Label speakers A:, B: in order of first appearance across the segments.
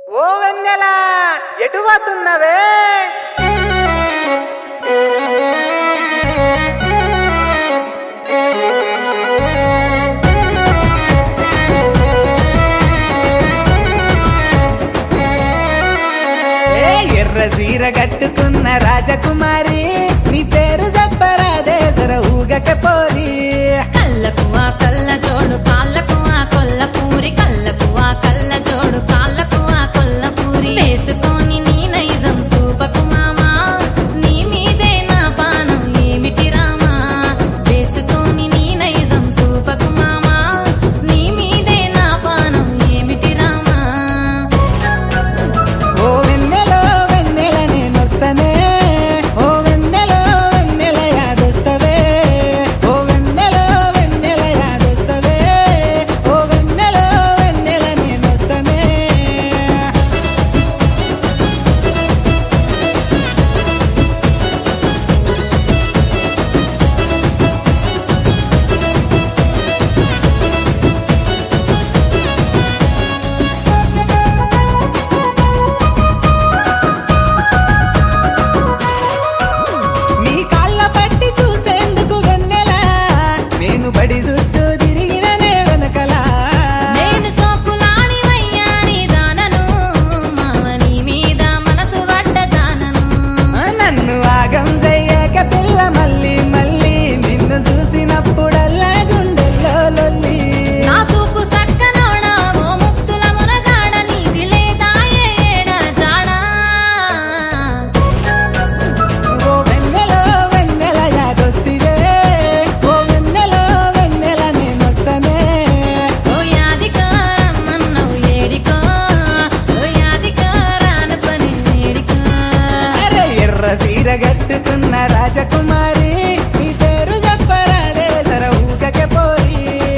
A: ఓ వెన్నెల ఎటు పోతున్నవే ఏ ఎర్ర సీర కట్టుకున్న రాజకుమారి నీ పేరు చెప్పరాదే జర ఊగక పోరి
B: కళ్ళకు ఆ కళ్ళ జోడు కాళ్ళకు ఆ కొల్ల పూరి కళ్ళకు ఆ కళ్ళ జోడు కాళ్ళకు ఆ కొల్ల పూరి వేసుకొని నీ నైజం సూపకు మామా నీ మీదే నా పానం ఏమిటి రామా వేసుకొని నీ నైజం సూపకు మామా నీ మీదే నా పానం ఏమిటి రామా
A: ఓ వెన్నెలో వెన్నెల నేనొస్తనే ఓ వెన్నెలో వెన్నెల యాదొస్తవే ఓ వెన్నెలో వెన్నెల యాదొస్తవే ఓ వెన్నెలో వెన్నెల నేనొస్తనే నీ కాళ్ళ పట్టి చూసేందుకు వెన్నెల నేను బడి చుట్టూ తిరిగిననే వెనకలా
B: నేను సోకులాడి వయ్యారి దానను మామ నీ మీద మనసు పడ్డ దానను
A: నన్ను ఆగం చెయ్యక పిల్ల మళ్ళీ మళ్ళీ నిన్ను చూసినప్పుడల్లా గుండెల్లో లొల్లి
B: నా చూపు సక్కనోడా ఓ ముక్తుల మునగాడ నీది లేదా ఏడ జాడా
A: ఓ వెన్నెలో వెన్నెల యాదొస్తివే ఓ వెన్నెలో వెన్నెల నేనొస్తనే
B: ఓ యాదికో రమ్మన్నవు ఏడికో ఓ యాదికో రాను పని ఏడికో
A: అరే ఎర్ర సీర కట్టుకున్న రాజకుమారి నీ పేరు చెప్పరాదే జర ఊగకే పోరి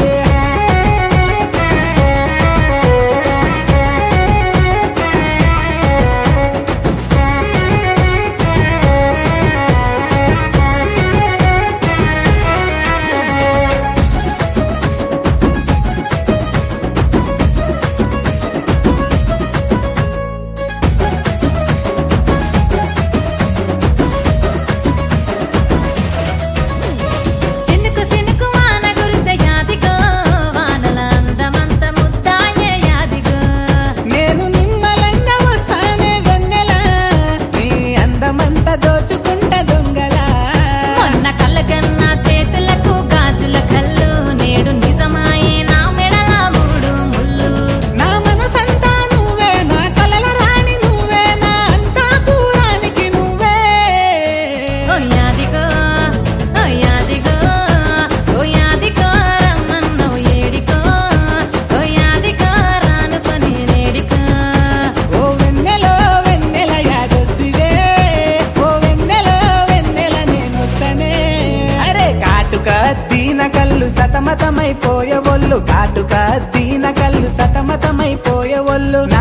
B: సినుకు సినుకు వాన గురిసె యాదికో వానల అందమంత ముద్దాయే యాదికో
A: నేను నిమ్మలంగా వస్తానే వెన్నెల నీ అందమంతా దోచుకుంట దొంగలా
B: మొన్న కళ్ళగన్న చేతులకు గాజుల కళ్ళు నేడు నిజమాయే నా మెడల మూడు ముళ్ళు
A: నా మనసంతా నువ్వే నా కలల రాణి నువ్వే నా అంతా పూరానికి నువ్వే
B: ఓ యాదిగో ఓ యాదిగో ఓ యాదిగో రమ్మన్నవు ఏడికో ఓ యాదిగో రాను పని నేడికో
A: ఓ వెన్నెలో వెన్నెల యాదొస్తివే ఓ వెన్నెలో వెన్నెల నేనొస్తనే అరే కాటుక దీన కళ్ళు సతమతమైపోయే ఒళ్ళు కాటుక దీన కళ్ళు సతమతమైపోయే ఒళ్ళు